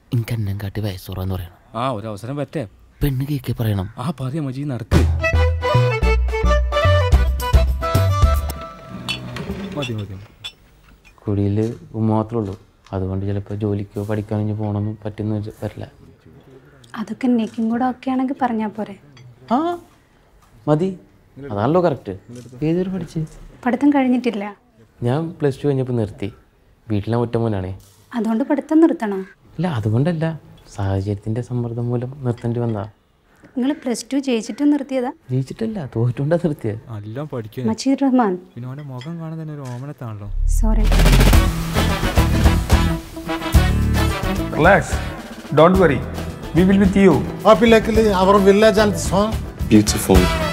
എനിക്ക് എന്നെ കാട്ടി വയസ്സുറാന്ന് പറയണം ആ ഒരു അവസരം പറ്റേ പെണ്ണ് കേക്കെ പറയണം ആ പറയാ മജി നടക്ക് മതി മതി കുടിയിൽ ഉമ്മ മാത്രമേ ഉള്ളൂ അതുകൊണ്ട് ചിലപ്പോൾ ജോലിക്കോ പഠിക്കാനോ ഇനി പോകണമെന്നും പറ്റുന്ന വരില്ല അതൊക്കെ നെക്കും കൂടെ ഒക്കെ ആണെങ്കിൽ പറഞ്ഞാൽ പോരെ ആ മതി അതാണല്ലോ കറക്റ്റ് ഏതൊരു പഠിച്ച് പഠിത്തം കഴിഞ്ഞിട്ടില്ല ഞാൻ പ്ലസ് ടു കഴിഞ്ഞപ്പോൾ നിർത്തി വീട്ടിലെ ഒറ്റമോനാണേ അതുകൊണ്ട് പഠിത്തം നിർത്തണോ ഇല്ല അതുകൊണ്ടല്ല സാഹചര്യത്തിൻ്റെ സമ്മർദ്ദം മൂലം നിർത്തേണ്ടി വന്നതാ നിങ്ങൾ പ്ലസ് ടു ജയിച്ചിട്ട് നിർത്തിയതാ ജയിച്ചിട്ടല്ല തോറ്റുകൊണ്ടാ നിർത്തിയത് എല്ലാം പഠിക്കും മജീദ് റഹ്മാൻ പിന്നെ അവന്റെ മുഖം കാണാൻ തന്നെ ഒരു ഓമനത്താണല്ലോ sorry Relax. Don't worry. We will with you. Happy luckily our village and so on. Beautiful.